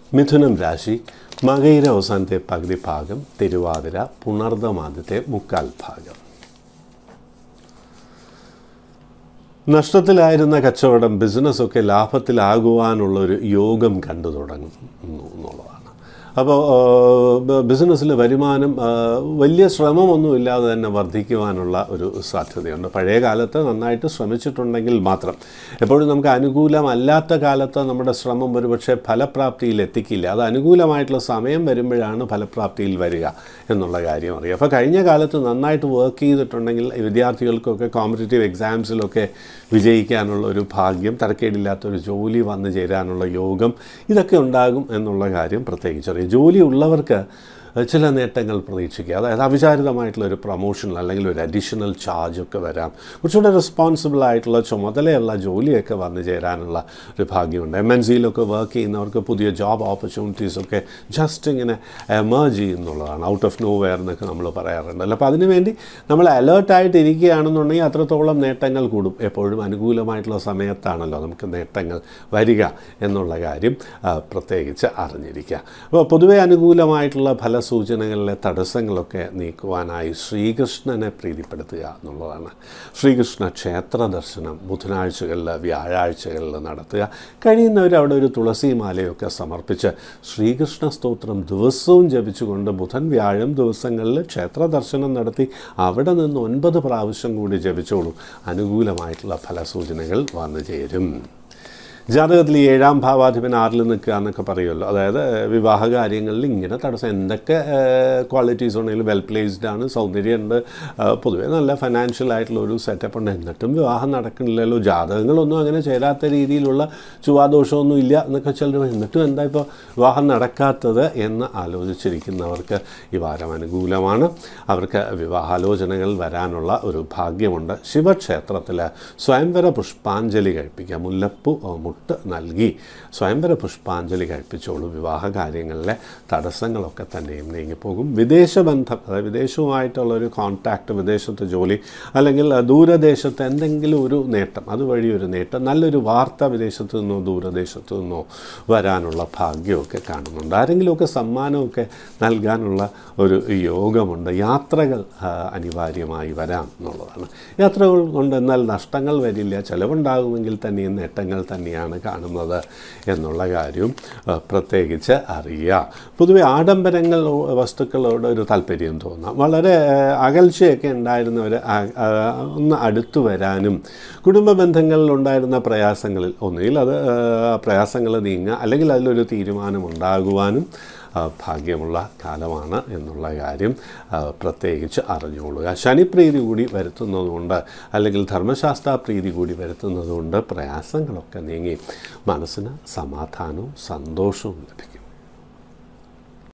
മിഥുനം രാശി മകയിര അവസാനത്തെ പകുതി ഭാഗം തിരുവാതിര പുണർദം ആദ്യത്തെ മുക്കാൽ ഭാഗം നഷ്ടത്തിലായിരുന്ന കച്ചവടം ബിസിനസ്സൊക്കെ ലാഭത്തിലാകുവാനുള്ള ഒരു യോഗം കണ്ടു തുടങ്ങുന്നു എന്നുള്ളതാണ് അപ്പോൾ ബിസിനസ്സിൽ വരുമാനം ആ, വലിയ ശ്രമമൊന്നുമില്ലാതെ തന്നെ വർദ്ധിക്കുവാനുള്ള ഒരു സാധ്യതയുണ്ട് പഴയ കാലത്ത് നന്നായിട്ട് ശ്രമിച്ചിട്ടുണ്ടെങ്കിൽ മാത്രം എപ്പോഴും നമുക്ക് അനുകൂലമല്ലാത്ത കാലത്ത് നമ്മുടെ ശ്രമം ഒരുപക്ഷെ ഫലപ്രാപ്തിയിൽ എത്തിക്കില്ല അത് അനുകൂലമായിട്ടുള്ള സമയം വരുമ്പോഴാണ് ഫലപ്രാപ്തിയിൽ വരിക എന്നുള്ള കാര്യം അറിയാം അപ്പോൾ കഴിഞ്ഞ കാലത്ത് നന്നായിട്ട് വർക്ക് ചെയ്തിട്ടുണ്ടെങ്കിൽ ഈ വിദ്യാർത്ഥികൾക്കൊക്കെ കോമ്പറ്റേറ്റീവ് എക്സാംസിലൊക്കെ വിജയിക്കാനുള്ള ഒരു ഭാഗ്യം തരക്കേടില്ലാത്തൊരു ജോലി വന്നു ചേരാനുള്ള യോഗം ഇതൊക്കെ ഉണ്ടാകും എന്നുള്ള കാര്യം പ്രത്യേകിച്ചറിയാം ജോലി ഉള്ളവർക്ക് ചില നേട്ടങ്ങൾ പ്രതീക്ഷിക്കുക അതായത് അവിചാരിതമായിട്ടുള്ള ഒരു പ്രൊമോഷൻ അല്ലെങ്കിൽ ഒരു അഡീഷണൽ ചാർജ് ഒക്കെ വരാം കുറച്ചുകൂടെ റെസ്പോൺസിബിൾ ആയിട്ടുള്ള ചുമതലയുള്ള ജോലിയൊക്കെ വന്നു ചേരാനുള്ള ഒരു ഭാഗ്യമുണ്ട് എം എൻ സിയിലൊക്കെ വർക്ക് ചെയ്യുന്നവർക്ക് പുതിയ ജോബ് ഓപ്പർച്യൂണിറ്റീസൊക്കെ ജസ്റ്റ് ഇങ്ങനെ എമേർജ് ചെയ്യുന്നുള്ളതാണ് ഔട്ട് ഓഫ് നോ വെയർ എന്നൊക്കെ നമ്മൾ പറയാറുണ്ടല്ലോ അപ്പോൾ അതിനുവേണ്ടി നമ്മൾ അലേർട്ടായിട്ട് ഇരിക്കുകയാണെന്നുണ്ടെങ്കിൽ അത്രത്തോളം നേട്ടങ്ങൾ കൂടും എപ്പോഴും അനുകൂലമായിട്ടുള്ള സമയത്താണല്ലോ നമുക്ക് നേട്ടങ്ങൾ വരിക എന്നുള്ള കാര്യം ആ, പ്രത്യേകിച്ച് അറിഞ്ഞിരിക്കുക അപ്പോൾ പൊതുവെ അനുകൂലമായിട്ടുള്ള ഫലസൂചനകളിലെ തടസ്സങ്ങളൊക്കെ നീക്കുവാനായി ശ്രീകൃഷ്ണനെ പ്രീതിപ്പെടുത്തുക എന്നുള്ളതാണ് ശ്രീകൃഷ്ണ ക്ഷേത്ര ദർശനം ബുധനാഴ്ചകളിൽ വ്യാഴാഴ്ചകളിൽ നടത്തുക കഴിയുന്നവർ അവിടെ ഒരു തുളസി മാലയൊക്കെ സമർപ്പിച്ച് ശ്രീകൃഷ്ണ സ്തോത്രം ദിവസവും ജപിച്ചുകൊണ്ട് ബുധൻ വ്യാഴം ദിവസങ്ങളിൽ ക്ഷേത്ര ദർശനം നടത്തി അവിടെ നിന്ന് ഒൻപത് പ്രാവശ്യം കൂടി ജപിച്ചോളൂ അനുകൂലമായിട്ടുള്ള ഫലസൂചനകൾ വന്നു ചേരും ജാതകത്തിൽ ഈ ഏഴാം ഭാവാധിപൻ ആറിൽ നിൽക്കുക എന്നൊക്കെ പറയുമല്ലോ അതായത് ഏഹ്, വിവാഹ കാര്യങ്ങളിൽ ഇങ്ങനെ തടസ്സം എന്തൊക്കെ ക്വാളിറ്റീസ് ഉണ്ടെങ്കിലും വെൽ പ്ലേസ്ഡ് ആണ് സൗന്ദര്യമുണ്ട് ഏഹ്, പൊതുവേ നല്ല ഫൈനാൻഷ്യൽ ആയിട്ടുള്ള ഒരു സെറ്റപ്പ് ഉണ്ട് എന്നിട്ടും വിവാഹം നടക്കണില്ലല്ലോ ജാതകങ്ങളൊന്നും അങ്ങനെ ചേരാത്ത രീതിയിലുള്ള ചുവാദോഷമൊന്നും ഇല്ല എന്നൊക്കെ ചിലർ എന്നിട്ടും എന്താ ഇപ്പോൾ വിവാഹം നടക്കാത്തത് എന്ന് ആലോചിച്ചിരിക്കുന്നവർക്ക് ഈ വാരം അനുകൂലമാണ് അവർക്ക് വിവാഹാലോചനകൾ വരാനുള്ള ഒരു ഭാഗ്യമുണ്ട് ശിവക്ഷേത്രത്തിൽ സ്വയംവര പുഷ്പാഞ്ജലി കഴിപ്പിക്കുക മുല്ലപ്പൂ ഏഹ്, മുട്ട് നൽകി സ്വയംവര പുഷ്പാഞ്ജലി കഴിപ്പിച്ചോളൂ വിവാഹ കാര്യങ്ങളിലെ തടസ്സങ്ങളൊക്കെ തന്നെയും നീങ്ങിപ്പോകും വിദേശ ബന്ധം അതായത് വിദേശവുമായിട്ടുള്ള ഒരു കോൺടാക്റ്റ് വിദേശത്ത് ജോലി അല്ലെങ്കിൽ അഹ്, ദൂരദേശത്ത് എന്തെങ്കിലും ഒരു നേട്ടം അതുവഴി ഒരു നേട്ടം നല്ലൊരു വാർത്ത വിദേശത്ത് നിന്നോ ദൂരദേശത്ത് നിന്നോ വരാനുള്ള ഭാഗ്യമൊക്കെ കാണുന്നുണ്ട് ആരെങ്കിലുമൊക്കെ സമ്മാനമൊക്കെ നൽകാനുള്ള ഒരു യോഗമുണ്ട് യാത്രകൾ ആ, അനിവാര്യമായി വരാം എന്നുള്ളതാണ് യാത്രകൾ കൊണ്ട് എന്നാൽ നഷ്ടങ്ങൾ വരില്ല ചിലവുണ്ടാകുമെങ്കിൽ തന്നെയും നേട്ടങ്ങൾ തന്നെയാണ് കാണുന്നത് എന്നുള്ള കാര്യവും ആ, പ്രത്യേകിച്ച് അറിയുക പൊതുവെ ആഡംബരങ്ങൾ വസ്തുക്കളോട് ഒരു താല്പര്യം തോന്നാം വളരെ ആ, അകൽച്ചയൊക്കെ ഉണ്ടായിരുന്നവർ ഒന്ന് അടുത്തു വരാനും കുടുംബ ബന്ധങ്ങളിൽ ഉണ്ടായിരുന്ന പ്രയാസങ്ങളിൽ ഒന്നുകിൽ അത് ആ, പ്രയാസങ്ങൾ നീങ്ങുക അല്ലെങ്കിൽ അതിലൊരു തീരുമാനം ഉണ്ടാകുവാനും ആ, ഭാഗ്യമുള്ള കാലമാണ് എന്നുള്ള കാര്യം ആ, പ്രത്യേകിച്ച് അറിഞ്ഞുകൊള്ളുക ശനിപ്രീതി കൂടി വരുത്തുന്നതുകൊണ്ട് അല്ലെങ്കിൽ ധർമ്മശാസ്ത്ര പ്രീതി കൂടി വരുത്തുന്നതുകൊണ്ട് പ്രയാസങ്ങളൊക്കെ നീങ്ങി മനസ്സിന് സമാധാനവും സന്തോഷവും ലഭിക്കും